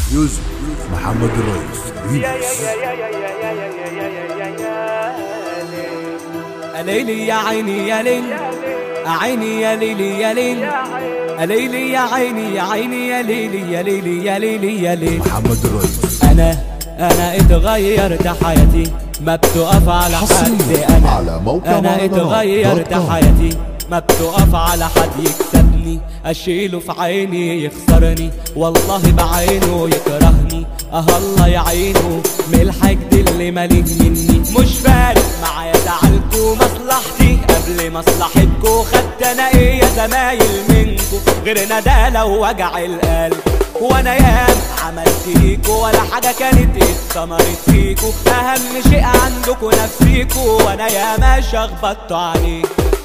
يوسف محمد الرئيس ريمكس ليلي يا عيني يا ليل عيني يا ليلي يا ليل ليلي يا عيني يا عيني يا ليلي يا ليلي يا ليلي يا ليل محمد الرئيس انا انا اتغيرت حياتي ما بتقف على حد حصرياً انا على موقع انا مهرجانات اتغيرت دوت كوم. حياتي ما بتقف على حد يكسبني اشيله في عيني يخسرني والله بعينه يكرهني اه الله يعينه من الحقد اللي مالك مني مش فارق معايا زعلكوا مصلحتي قبل مصلحتكوا خدت انا ايه يا زمايل منكوا غير ندالة ووجع القلب وانا ياما عملت ليكوا ولا حاجة كانت اتثمرت فيكوا اهم شيء عندكوا نفسيكوا وانا ياما شخبطت عليك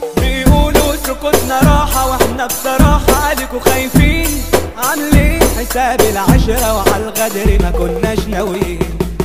بيقولوا سكوتنا راحة واحنا بصراحة عليكوا خايفين عاملين حساب العشرة وعلى الغدر ما كناش ناويين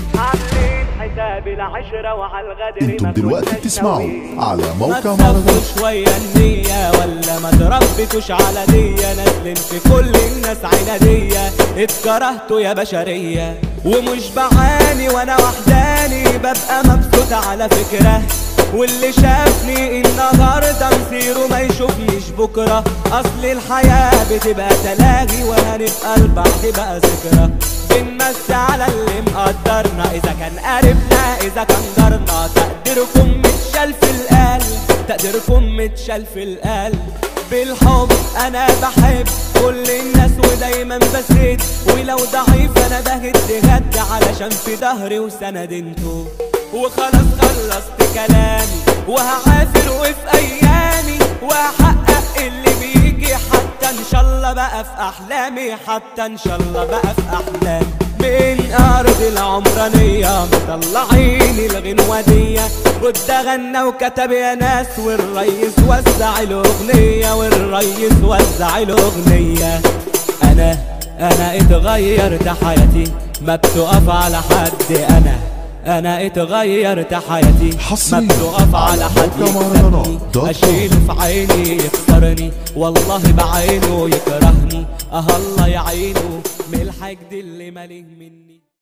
عاملين حساب العشرة وعلى الغدر انتم ما دلوقتي كناش بتسمعوا ناويين. على ما موقع مهرجانات تصفوا شوية النية ولا ما تربتوش على دية نازلين في كل الناس عنادية اتكرهتوا يا بشرية ومش بعاني وانا وحداني ببقى مبسوط على فكرة واللي شافني النهاردة مصيره ما يشوفنيش بكرة اصل الحياة بتبقى تلاغي وهنبقى البعض بقى ذكرى بنمس على اللي مقدرنا اذا كان قريبنا اذا كان جارنا تقديركم متشال في القلب تقديركم متشال في القلب بالحب انا بحب كل الناس ودايما بسد ولو ضعيف انا بهد هد علشان في ظهري وسند انتو وخلاص خلصت كلامي وهعافر وفي ايامي وهحقق اللي بيجي حتى ان شاء الله بقى في احلامي حتى ان شاء الله بقى في احلامي من ارض العمرانيه مطلعين الغنوه دي بد غنى وكتب يا ناس والريس وزع الاغنيه والريس وزع الاغنيه انا انا اتغيرت حياتي ما بتقف على حد انا انا اتغيرت حياتي ما حصرياً بتقف على على حد موقع مهرجانات يكسبني دوت كوم. اشيله في عيني يكسرني والله بعينه يكرهني اه الله يعينه من الحقد اللي ماليه مني